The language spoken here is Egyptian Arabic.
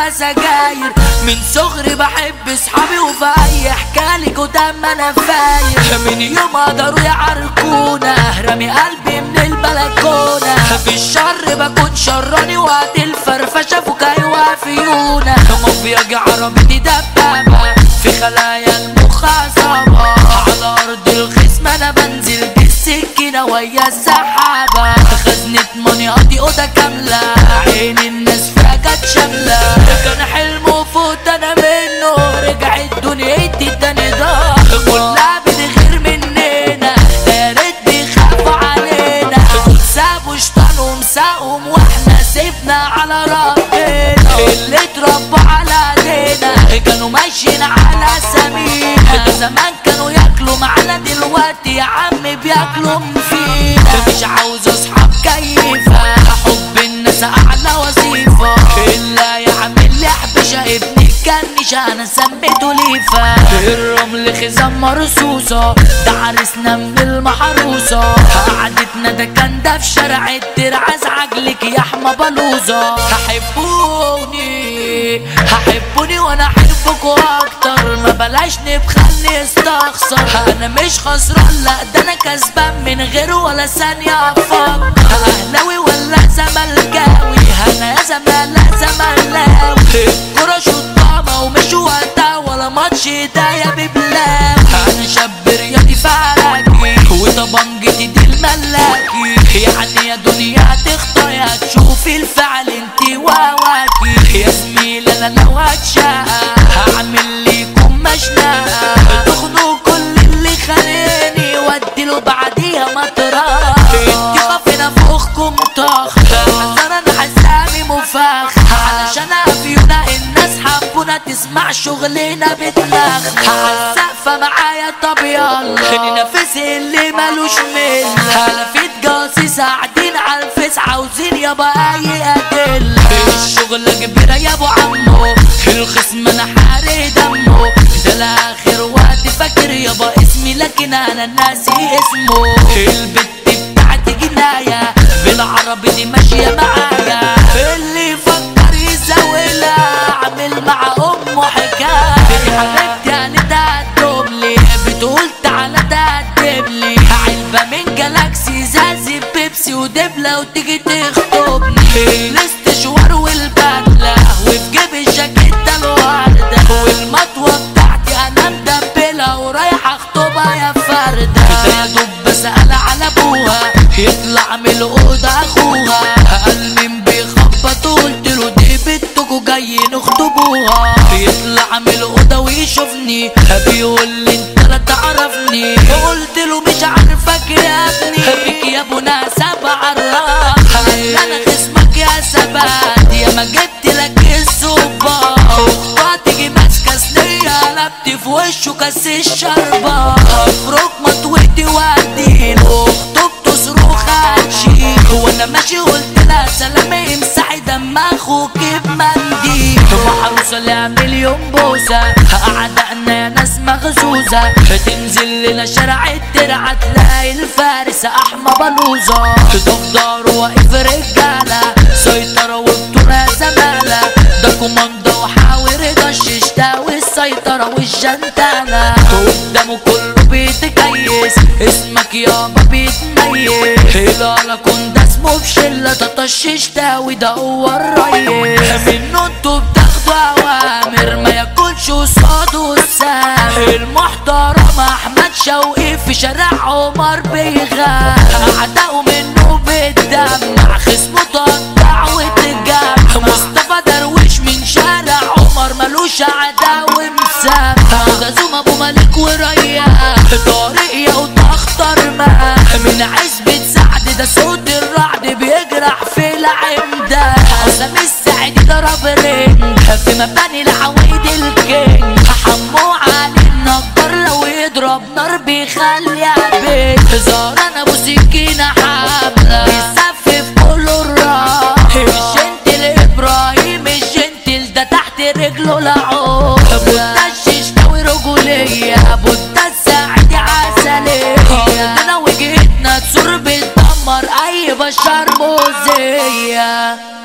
سجاير من صغري بحب صحابي وفي اي حكالي قدام انا فاير من يوم قدروا يعركونا رمي قلبي من البلكونة في الشر بكون شراني وقت الفرفشة فوق يوافيونا مافيا عربي دي دبابة في خلايا المخاصمة على ارض الخصم انا بنزل بالسكينة ويا السحابة خزنة ماني قضي اوضة كاملة عين الناس فيها كانت شاملة كان حلمه فوت انا منه رجعت دنيتي تاني ضاع كلها بتغير مننا يا ريت بيخافوا علينا دول سابوا شطانهم ساقهم واحنا سيبنا على ربنا اللي اتربوا على ايدينا كانوا ماشيين على سمينا زمان كانوا ياكلوا معانا دلوقتي يا عم بياكلوا فينا مش عاوز اصحاب كيفة حب الناس اعلى وظيفة الا يعمل لي حبشة ابني كنش انا سميته ليفة الرمل خزان مرصوصة ده عرسنا من المحروسة قعدتنا ده كان ده في شارع الترعاز عجلك يا حما بلوزة هحبوني هحبوني وانا احبكوا اكتر ما بلاش نبخلني استخسر انا مش خسران لا ده انا كسبان من غير ولا ثانية افكر اهلاوي ولا زملكاوي انا يا زمالة زملاوي الكرة شطامة ومش وقتها ولا ماتش ايديا ببلاوي انا شاب رياضي فعلاكي وطبنجتي دي الملاكي يعني يا دنيا تختار يا تشوفي الفعل انتي وواكي يا زميل انا لو هتشقى هعمل ليكم مشنقة تاخدوا كل اللي خلاني واديله بعديها مطرح انتي خافنا فوقكم طخ حزن انا حسامي مفاخ علشان افيونا الناس حبونا تسمع شغلنا بدماغ عالسقفة معايا طب يلا ننافس اللي ملوش مل هلفيت جاسيس قاعدين عالفيس عاوزين يابا اي ادل الشغلة كبيرة يا ابو عمو الخصم انا حارق دمه ده لاخر وقت فاكر يابا اسمي لكن انا ناسي اسمه البت بتاعتي جناية بالعربي دي ماشية معايا اللي يفكر يزاولها عامل مع امه حكاية حبيبتي انا تقدم لي بتقول تعالى تقدم لي علبة من جالاكسي زازي بيبسي ودبلة وتيجي تخطبني الاستشوار والبدلة وفي جيب الجاكيتة الوردة والمطوة بتاعتي انا مدبلة ورايحة اخطبها يا فردة يا دوب بسأل على ابوها يطلع من الأوضة اخوها قال مين بيخبط قلت له دي بنتكوا جايين نخطبوها يطلع من الأوضة ويشوفني بيقول لي انت لا تعرفني قلت له مش عارفك يا ابني بيك يا ابو ناسب عراف انا خصمك يا سبات يا ما جبت لك الصوبة اختها تيجي ماسكة سنية قلبت في وشه كاس الشربة افرك مطوتي وادين اخته بتصرخ هتشيل وانا ماشي قلت لها سلام امسحي دم اخوك بمنديل محروسة لها مليون بوسة اعدائنا يا ناس مغزوزة تنزل لنا شارع الترعة تلاقي الفارس احمى بلوزة تفضل واقف رجالة سيطرة وبطولة زمالة ده كوماندا وحاور ده الششتا والسيطرة والجنتالة قدامه كله بيتكيس اسمك يابا بيتميز هلالة كنت اسمه بشلة تطشش تاوي ده هو الريس منه انتوا بتاخدوا اوامر ما ياكلش قصاده السام المحترم احمد شوقي في شارع عمر بيغاب اعدائه منه بالدم خصمه تقطع وتجاب مصطفى درويش من شارع عمر ملوش عداوة مسام غزوم ابو ملك وريا طارق يا وتخطر معاه من عزبة سعد ده صوت الرعد بيجرح في العمدة حسام السعد ضرب رنج في مباني العوايد الكينج حمو علي النجار لو يضرب نار بيخلي بيت زهران ابو سكينة حاملة بيسفف كله الراح الجنتل ابراهيم الجنتل ده تحت رجله لعوب ابو الدشش قوي رجولية ابو السعد عسلية عندنا وجهتنا تسور بتدمر اي بشر مؤذية